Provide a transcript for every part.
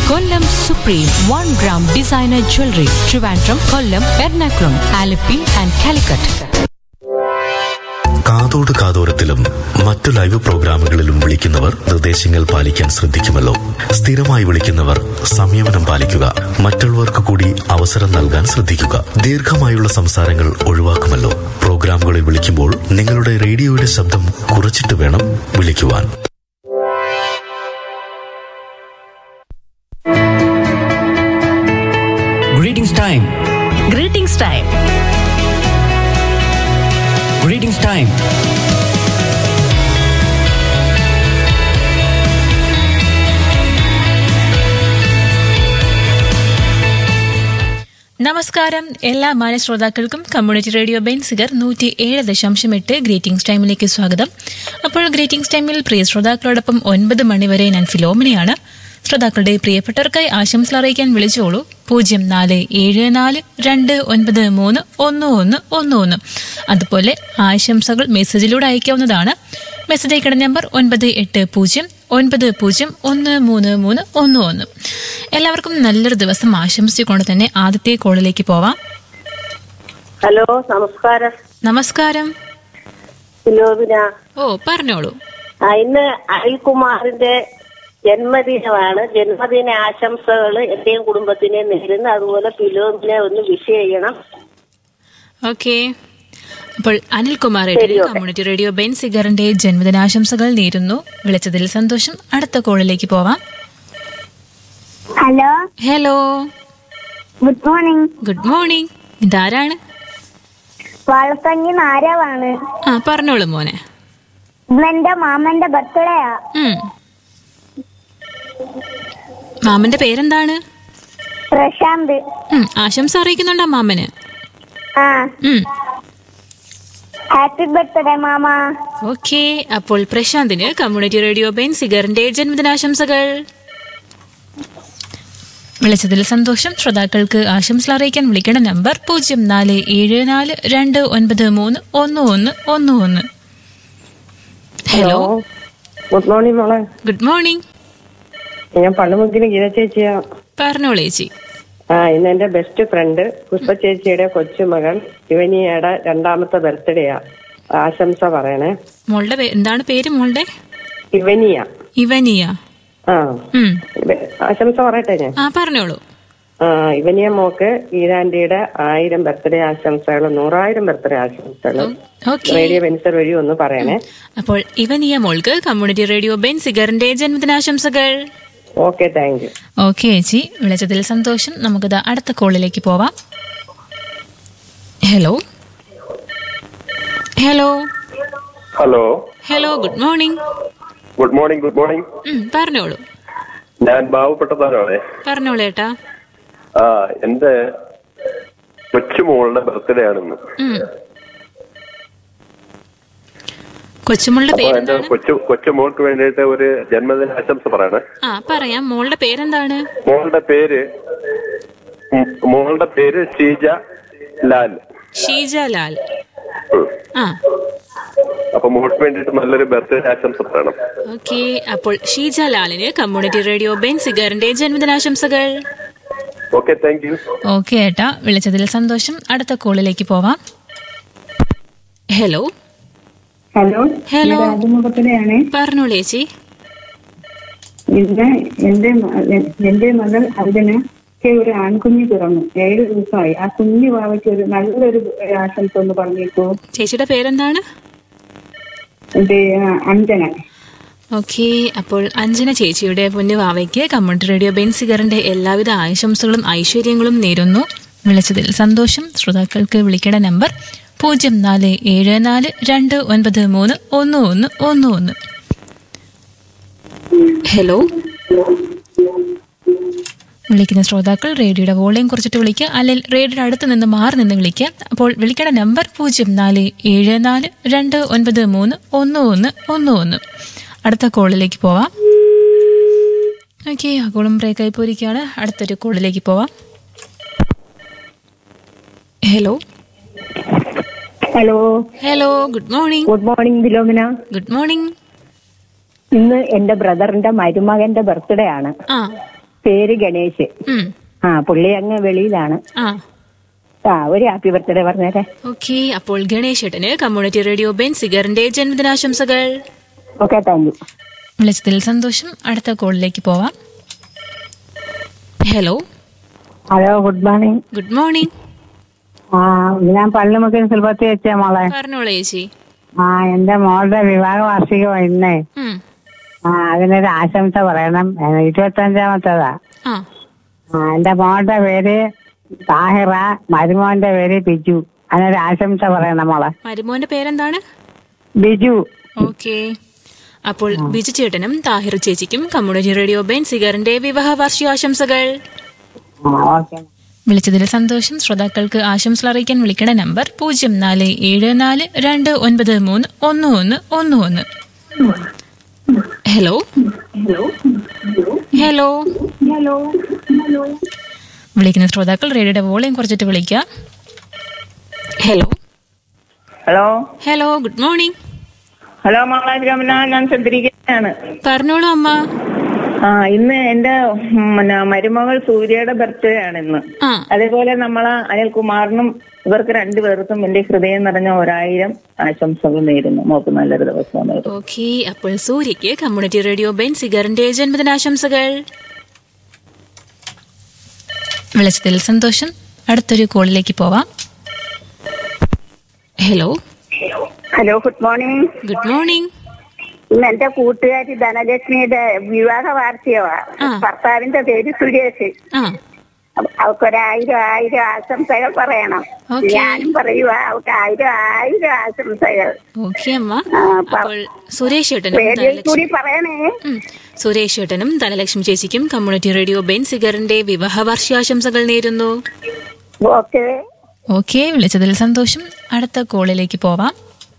Kollam supreme one gram designer jewellery Trivandrum Kollam Ernakulam Alleppey and Calicut കാതോട് കാതോരത്തിലും മറ്റു ലൈവ് പ്രോഗ്രാമുകളിലും വിളിക്കുന്നവർ നിർദ്ദേശങ്ങൾ പാലിക്കാൻ ശ്രദ്ധിക്കുമല്ലോ സ്ഥിരമായി വിളിക്കുന്നവർ സംയമനം പാലിക്കുക മറ്റുള്ളവർക്ക് കൂടി അവസരം നൽകാൻ ശ്രദ്ധിക്കുക ദീർഘമായുള്ള സംസാരങ്ങൾ ഒഴിവാക്കുമല്ലോ പ്രോഗ്രാമുകളിൽ വിളിക്കുമ്പോൾ നിങ്ങളുടെ റേഡിയോയുടെ ശബ്ദം കുറച്ചിട്ട് വേണം വിളിക്കുവാൻ Greetings time. Greetings time Greetings time. നമസ്കാരം എല്ലാ മാന്യ ശ്രോതാക്കൾക്കും കമ്മ്യൂണിറ്റി റേഡിയോ ബെൻസിഗർ നൂറ്റി ഏഴ് ദശാംശം എട്ട് ഗ്രീറ്റിംഗ്സ് ടൈമിലേക്ക് സ്വാഗതം അപ്പോൾ ഗ്രീറ്റിംഗ്സ് ടൈമിൽ പ്രിയ ശ്രോതാക്കളോടൊപ്പം ഒൻപത് മണിവരെ ഞാൻ ഫിലോമിനിയാണ് ശ്രോതാക്കളുടെ പ്രിയപ്പെട്ടവർക്കായി ആശംസകൾ അറിയിക്കാൻ വിളിച്ചോളൂ പൂജ്യം നാല് ഏഴ് നാല് രണ്ട് ഒൻപത് മൂന്ന് ഒന്ന് ഒന്ന് ഒന്ന് ഒന്ന് അതുപോലെ ആശംസകൾ മെസ്സേജിലൂടെ അയക്കാവുന്നതാണ് മെസ്സേജ് അയക്കേണ്ട നമ്പർ ഒൻപത് എട്ട് പൂജ്യം ഒൻപത് പൂജ്യം ഒന്ന് മൂന്ന് മൂന്ന് ഒന്ന് ഒന്ന് എല്ലാവർക്കും നല്ലൊരു ദിവസം ആശംസിച്ചുകൊണ്ട് തന്നെ ആദ്യത്തെ കോളിലേക്ക് പോവാം ഹലോ നമസ്കാരം നമസ്കാരം ഫിലോമിന ഓ പറഞ്ഞോളൂ ആ, ഇന്ന് അനിൽകുമാറിന്റെ ജന്മദിനമാണ് ജന്മദിന ആശംസകൾ എന്റെയും കുടുംബത്തിനെ നേരുന്നു അതുപോലെ ഫിലോമിനെ ഒന്ന് വിഷ് ചെയ്യണം ഓക്കെ അപ്പോൾ അനിൽകുമാർ കമ്മ്യൂണിറ്റി റേഡിയോ ബെൻ സിഗറിന്റെ ജന്മദിനാശംസകൾ നേരുന്നു വിളിച്ചതിൽ സന്തോഷം അടുത്ത കോളിലേക്ക് പോവാം hello hello good morning good morning ഇതാരാണ് വളപ്പഞ്ഞി നാരവാണ് ആ പറഞ്ഞോളൂ മോനെ ഇന്ന് എന്റെ മാമന്റെ ബർത്ത്ഡേയാ ഉം. മാമന്റെ പേരെന്താണ് പ്രശാന്ത് ഉം, ആശംസ അറിയിക്കുന്നുണ്ടോ മാമന് ആ ഉം. ഹാപ്പി ബർത്ത്ഡേ മാമ ഓക്കെ അപ്പോൾ പ്രശാന്തിന് കമ്മ്യൂണിറ്റി റേഡിയോ ബെൻ സിഗറിന്റെ ജന്മദിനാശംസകൾ വിളിച്ചതിൽ സന്തോഷം ശ്രോതാക്കൾക്ക് ആശംസ അറിയിക്കാൻ വിളിക്കേണ്ട നമ്പർ പൂജ്യം നാല് ഏഴ് നാല് രണ്ട് ഒൻപത് മൂന്ന് ഒന്ന് ഒന്ന് ഒന്ന് ഒന്ന് ഹലോ ഗുഡ് മോർണിംഗ് മോളെ ഗുഡ് മോർണിംഗ് ഞാൻ പള്ളുമുക്കിന് ഗീത ചേച്ചിയാ പറഞ്ഞോളൂ ചേച്ചി ആ ഇന്ന് എന്റെ ബെസ്റ്റ് ഫ്രണ്ട് പുഷ്പ ചേച്ചിയുടെ കൊച്ചുമകൾ ശിവനിയുടെ രണ്ടാമത്തെ ബർത്ത്ഡേയാ ആശംസ പറയണേ മോളുടെ പേ- എന്താണ് പേര് മോളുടെ ശിവനിയ ഇവനിയ ആ ഉം. ബെ- ആശംസ പറയട്ടെ ഞാൻ ആ പറഞ്ഞോളൂ ആ ഇവനിയ മോക്ക് ഗീതാന്റിയുടെ ആയിരം ബർത്ത്ഡേ ആശംസകൾ നൂറായിരം ബർത്ത്ഡേ ആശംസകൾ ഓക്കെ റേഡിയോ വെൻസർ വഴി ഒന്ന് പറയണേ അപ്പോൾ ഇവനിയ മോൾക്ക് കമ്മ്യൂണിറ്റി റേഡിയോ ബെൻ സിഗറിന്റെ ജന്മദിനാശംസകൾ ഓക്കെ താങ്ക് യു ഓക്കെ ചേച്ചി വിളിച്ചതിൽ സന്തോഷം നമുക്കിത് അടുത്ത കോളിലേക്ക് പോവാം hello hello hello hello good morning good morning good morning ഉം, പറഞ്ഞോളൂ ഞാൻ ബാബുപ്പെട്ടതാണേ പറഞ്ഞോളൂ ഏട്ടാ ആ എന്റെ കൊച്ചുമോളുടെ ബർത്ത്ഡേ ആണെന്ന് ഉം. കൊച്ചുമോളുടെ അപ്പൊ എന്റെ പേരെന്താണ് കൊച്ചു കൊച്ചുമോൾക്ക് വേണ്ടിയിട്ട് ഒരു ജന്മദിന ആശംസ പറയണേ ആ പറയാം മോളുടെ പേരെന്താണ് മോളുടെ പേര് ഉം, മോളുടെ പേര് ഷീജ ലാൽ ഷീജ ലാൽ ഉം. ആ അപ്പൊ മോൾക്ക് വേണ്ടിയിട്ട് നല്ലൊരു ബർത്ത്ഡേ ആശംസ പറയണം ഓക്കെ അപ്പോൾ ഷീജ ലാലിന് കമ്മ്യൂണിറ്റി റേഡിയോ ബെൻ സിഗറിന്റെ ജന്മദിനാശംസകൾ ഓക്കെ താങ്ക് യു ഓക്കെ ഏട്ടാ വിളിച്ചതിൽ സന്തോഷം അടുത്ത കോളിലേക്ക് പോവാം ഹലോ ഹലോ ഹലോ രാജമുഖത്തിലെയാണ് പറഞ്ഞോളൂ ചേച്ചി ഇന്ന് എന്റെ മ- എന്റെ മകൾ അതിന് ഒരു ആൺകുഞ്ഞ് പിറന്നു ഏഴ് ദിവസമായി ആ കുഞ്ഞു വാവയ്ക്ക് ഒരു നല്ലൊരു ആശംസ ഒന്ന് പറഞ്ഞേക്കൂ ചേച്ചിയുടെ പേരെന്താണ് ഇത് ആ, അഞ്ജന ഓക്കെ അപ്പോൾ അഞ്ജന ചേച്ചിയുടെ പൊന്നു വാവയ്ക്ക് കമ്മ്യൂണിറ്റി റേഡിയോ ബെൻസിഗറിന്റെ എല്ലാവിധ ആശംസകളും ഐശ്വര്യങ്ങളും നേരുന്നു വിളിച്ചതിൽ സന്തോഷം ശ്രോതാക്കൾക്ക് വിളിക്കേണ്ട നമ്പർ പൂജ്യം നാല് ഏഴ് നാല് രണ്ട് ഒൻപത് മൂന്ന് ഒന്ന് ഒന്ന് ഒന്ന് ഒന്ന് ഹലോ വിളിക്കുന്ന ശ്രോതാക്കൾ റേഡിയോയുടെ വോളിയം കുറച്ചിട്ട് വിളിക്കുക അല്ലെങ്കിൽ റേഡിയോയുടെ അടുത്ത് നിന്ന് മാറി നിന്ന് വിളിക്കുക അപ്പോൾ വിളിക്കേണ്ട നമ്പർ പൂജ്യം നാല് ഏഴ് നാല് രണ്ട് ഒൻപത് മൂന്ന് ഒന്ന് ഒന്ന് ഒന്ന് ഒന്ന് അടുത്ത കോളിലേക്ക് പോവാം ഓക്കെ ആ കോളും ബ്രേക്കായി പോയിരിക്കുകയാണ് അടുത്തൊരു കോളിലേക്ക് പോവാം hello hello hello good morning good morning Philomina good morning ഇന്ന് എന്റെ ബ്രദറിന്റെ മരുമകന്റെ ബർത്ത്ഡേ ആണ് ആ പേര് ഗണേഷ് ഉം. ആ പുള്ളി അങ്ങ് വെളിയിലാണ് ആ ആ ഒരു ഹാപ്പി ബർത്ത്ഡേ പറഞ്ഞേരെ ഓക്കെ അപ്പോൾ ഗണേശ് ഏട്ടന് കമ്മ്യൂണിറ്റി റേഡിയോ ബെൻസിഗറിന്റെ ജന്മദിനാശംസകൾ ഓക്കെ താങ്ക് യു വിളിച്ചതിൽ സന്തോഷം അടുത്ത കോളിലേക്ക് പോവാം hello hello good morning good morning ആ ഞാൻ പള്ളിമുക്കിൽ സുൽഭത്തി വെച്ച മോളെ പറഞ്ഞോളൂ ചേച്ചി ആ എന്റെ മോളുടെ വിവാഹ വാർഷികം ഇന്നേ ഉം. ആ അതിനൊരു ആശംസ പറയണം ഇരുപത്തി അഞ്ചാമത്തേതാ ആ ആ എന്റെ മോളുടെ പേര് താഹിറ മരുമോന്റെ പേര് ബിജു അതിനൊരു ആശംസ പറയണം മോളെ മരുമോന്റെ പേരെന്താണ് ബിജു ഓക്കെ അപ്പോൾ ബിജു ചേട്ടനും താഹിർ ചേച്ചിക്കും കമ്മ്യൂണിറ്റി റേഡിയോ ബെൻസിഗറിന്റെ വിവാഹ വാർഷികാശംസകൾ ഓക്കെ വിളിച്ചതിൽ സന്തോഷം ശ്രോതാക്കൾക്ക് ആശംസകൾ അറിയിക്കാൻ വിളിക്കണ നമ്പർ പൂജ്യം നാല് ഏഴ് നാല് രണ്ട് ഒൻപത് മൂന്ന് ഒന്ന് ഒന്ന് ഒന്ന് ഒന്ന് ഹലോ ഹലോ വിളിക്കുന്ന ശ്രോതാക്കൾ റേഡിയോയുടെ വോളിയം കുറച്ചിട്ട് വിളിക്കാം hello hello hello good morning hello മംഗളാപുരമന ഞാൻ ചന്ദ്രികയാണ് പറഞ്ഞോളൂ അമ്മ ആ ഇന്ന് എന്റെ ഉം, പിന്നെ മരുമകൾ സൂര്യയുടെ ബർത്ത്ഡേ ആണ് ഇന്ന് ആ അതേപോലെ നമ്മളെ അനിൽകുമാറിനും ഇവർക്ക് രണ്ടുപേർക്കും എന്റെ ഹൃദയം നിറഞ്ഞ ഒരായിരം ആശംസകൾ നേരുന്നു മോക്ക് നല്ലൊരു ദിവസം നേരുന്നു ഓക്കെ അപ്പോൾ സൂര്യയ്ക്ക് കമ്മ്യൂണിറ്റി റേഡിയോ ബെൻസിഗറിന്റെ ജന്മദിനാശംസകൾ വിളിച്ചതിൽ സന്തോഷം അടുത്തൊരു കോളിലേക്ക് പോവാം hello hello good morning good morning ഇന്ന് എന്റെ കൂട്ടുകാരി ധനലക്ഷ്മിയുടെ വിവാഹ വാർഷികമാ ഭർത്താവിന്റെ പേര് സുരേഷ് ആ അപ്പൊ അവൾക്കൊരായിരം ആയിരം ആശംസകൾ പറയണം ഓക്കേ. ഞാനും പറയുവാ അവൾക്ക് ആയിരം ആയിരം ആശംസകൾ ഓക്കെ അമ്മ ആ, പ- അപ്പോൾ സുരേഷ് ഏട്ടനും റേഡിയോയിൽ കൂടി ധനലക്ഷ്മി പറയണേ ഉം. സുരേഷ് ഏട്ടനും ധനലക്ഷ്മി ചേച്ചിക്കും കമ്മ്യൂണിറ്റി റേഡിയോ ബെൻസിഗറിന്റെ വിവാഹ വാർഷികാശംസകൾ നേരുന്നു ഓക്കെ ഓക്കെ വിളിച്ചതിൽ സന്തോഷം അടുത്ത കോളിലേക്ക് പോവാം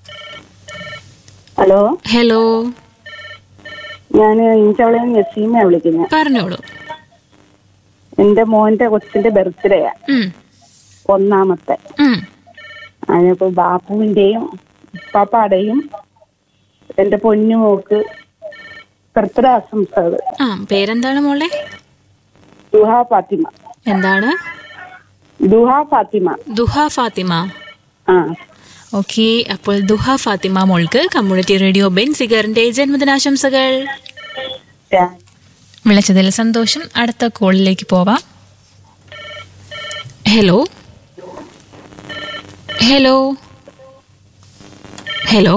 ഹലോ ഹലോ ഞാൻ ഇഞ്ചവളയും നസീമ വിളിക്കുന്നത് പറഞ്ഞോളൂ എന്റെ മോന്റെ കൊച്ചിന്റെ ബർത്ത്ഡേയാ ഉം. ഒന്നാമത്തെ ഉം. അതിനിപ്പോ ബാപ്പുവിന്റെയും പാപ്പാടെയും എന്റെ പൊന്നുമോക്ക് ബർത്ത്ഡേ ആശംസകൾ ആ പേരെന്താണ് മോളെ ദുഹ ഫാത്തിമ എന്താണ് ദുഹ ഫാത്തിമ ദുഹ ഫാത്തിമ ആ ഓക്കെ അപ്പോൾ ദുഹ ഫാത്തിമ മോൾക്ക് കമ്മ്യൂണിറ്റി റേഡിയോ ബെൻസിഗറിന്റെ ജന്മദിനാശംസകൾ വിളിച്ചതിൽ സന്തോഷം അടുത്ത കോളിലേക്ക് പോവാം ഹലോ ഹലോ ഹലോ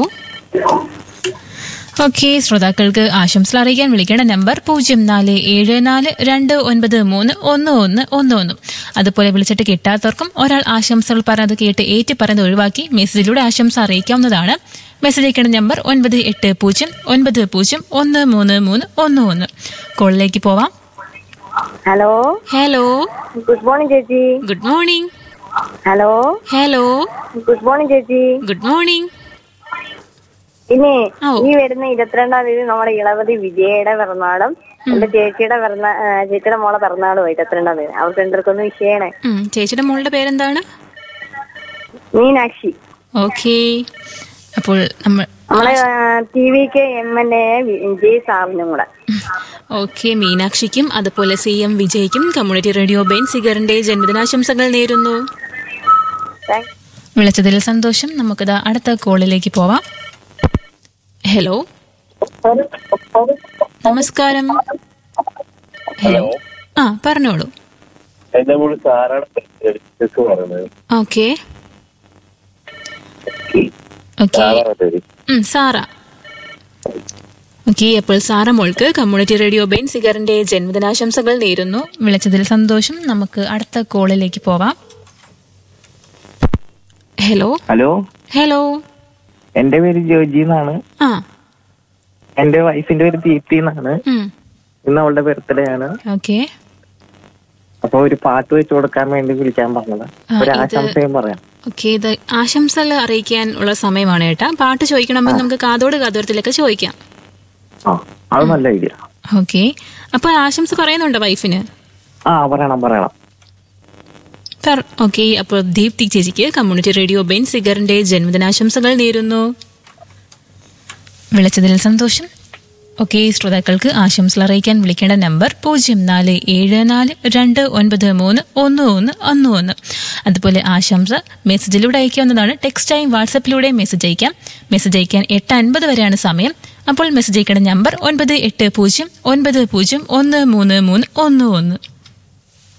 ഓക്കെ ശ്രോതാക്കൾക്ക് ആശംസകൾ അറിയിക്കാൻ വിളിക്കേണ്ട നമ്പർ പൂജ്യം നാല് ഏഴ് നാല് രണ്ട് ഒൻപത് മൂന്ന് ഒന്ന് ഒന്ന് ഒന്ന് ഒന്ന് അതുപോലെ വിളിച്ചിട്ട് കിട്ടാത്തവർക്കും ഒരാൾ ആശംസകൾ പറഞ്ഞത് കേട്ട് ഏറ്റ് പറയുന്നത് ഒഴിവാക്കി മെസ്സേജിലൂടെ ആശംസ അറിയിക്കാവുന്നതാണ് മെസ്സേജ് അയക്കേണ്ട നമ്പർ ഒൻപത് എട്ട് പൂജ്യം ഒൻപത് പൂജ്യം ഒന്ന് മൂന്ന് മൂന്ന് ഒന്ന് ഒന്ന് കോളിലേക്ക് പോവാം ഹലോ ഹലോ ഗുഡ് മോർണിംഗ് ചേച്ചി good morning hello hello good morning ചേച്ചി ഗുഡ് മോർണിംഗ് പിന്നെ ഈ വരുന്ന ഇരുപത്തിരണ്ടാം തീയതി നമ്മുടെ ഇളവതി വിജയയുടെ പിറന്നാളും എന്റെ ചേച്ചിയുടെ പിറന്ന ആ, ചേച്ചിയുടെ മോളെ പിറന്നാളും ഇരുപത്തിരണ്ടാം തീയതി അവർക്ക് രണ്ടുപേർക്കൊന്ന് വിഷയണേ ഉം, ചേച്ചിയുടെ മോളുടെ പേരെന്താണ് മീനാക്ഷി ഓക്കെ അപ്പോൾ നമ്മൾ നമ്മളെ ടി വിക്ക് എം എൻ എ വിജയ് സാറിനും കൂടെ ഓക്കെ മീനാക്ഷിക്കും അതുപോലെ സി എം വിജയ്ക്കും കമ്മ്യൂണിറ്റി റേഡിയോ ബെൻ സിഗറിന്റെ ജന്മദിനാശംസകൾ നേരുന്നു വിളിച്ചതിൽ സന്തോഷം നമുക്കിത് അടുത്ത കോളിലേക്ക് പോവാം ഹലോ നമസ്കാരം ഹലോ ആ പറഞ്ഞോളൂ എന്റെ മോള് സാറാണ് ബിസിനസ് പറയുന്നത് ഓക്കെ ഓക്കെ സാറാണ് പേര് ഉം, സാറ ഓക്കെ അപ്പോൾ സാറ മോൾക്ക് കമ്മ്യൂണിറ്റി റേഡിയോ ബെൻ സിഗറിന്റെ ജന്മദിനാശംസകൾ നേരുന്നു വിളിച്ചതിൽ സന്തോഷം നമുക്ക് അടുത്ത കോളിലേക്ക് പോവാം ഹലോ ഹലോ ഹലോ എന്റെ പേര് ജോജി എന്നാണ് ആ എന്റെ വൈഫിന്റെ പേര് ദീപ്തി എന്നാണ് ഉം, ഇന്ന് അവളുടെ ബർത്ത്ഡേ ആണ് ഓക്കെ അപ്പൊ ഒരു പാട്ട് വെച്ച് കൊടുക്കാൻ വേണ്ടി വിളിക്കാൻ പറഞ്ഞത് ആ, ഒരു ഇത് ആശംസയും പറയാം ഓക്കെ ഇത് ആശംസകൾ അറിയിക്കാൻ ഉള്ള സമയമാണ് കേട്ടാ പാട്ട് ചോദിക്കണമെങ്കിൽ നമുക്ക് കാതോട് കാതോരത്തിലൊക്കെ ചോദിക്കാം ആ അത് നല്ല ഐഡിയ ഓക്കെ അപ്പൊ ആശംസ പറയുന്നുണ്ടോ വൈഫിന് ആ പറയണം പറയണം ഓക്കെ അപ്പോൾ ദീപ്തി ചേച്ചിക്ക് കമ്മ്യൂണിറ്റി റേഡിയോ ബെൻ സിഗറിന്റെ ജന്മദിനാശംസകൾ നേരുന്നു വിളിച്ചതിൽ സന്തോഷം ഓക്കെ ശ്രോതാക്കൾക്ക് ആശംസകൾ അറിയിക്കാൻ വിളിക്കേണ്ട നമ്പർ പൂജ്യം നാല് ഏഴ് നാല് രണ്ട് ഒൻപത് മൂന്ന് ഒന്ന് ഒന്ന് ഒന്ന് ഒന്ന് അതുപോലെ ആശംസ മെസ്സേജിലൂടെ അയക്കാവുന്നതാണ് ടെക്സ്റ്റ് ടൈം വാട്സപ്പിലൂടെ മെസ്സേജ് അയക്കാം മെസ്സേജ് അയക്കാൻ എട്ട് അൻപത് വരെയാണ് സമയം അപ്പോൾ മെസ്സേജ് അയക്കേണ്ട നമ്പർ ഒൻപത് എട്ട് പൂജ്യം ഒൻപത് പൂജ്യം ഒന്ന് മൂന്ന് മൂന്ന് ഒന്ന് ഒന്ന്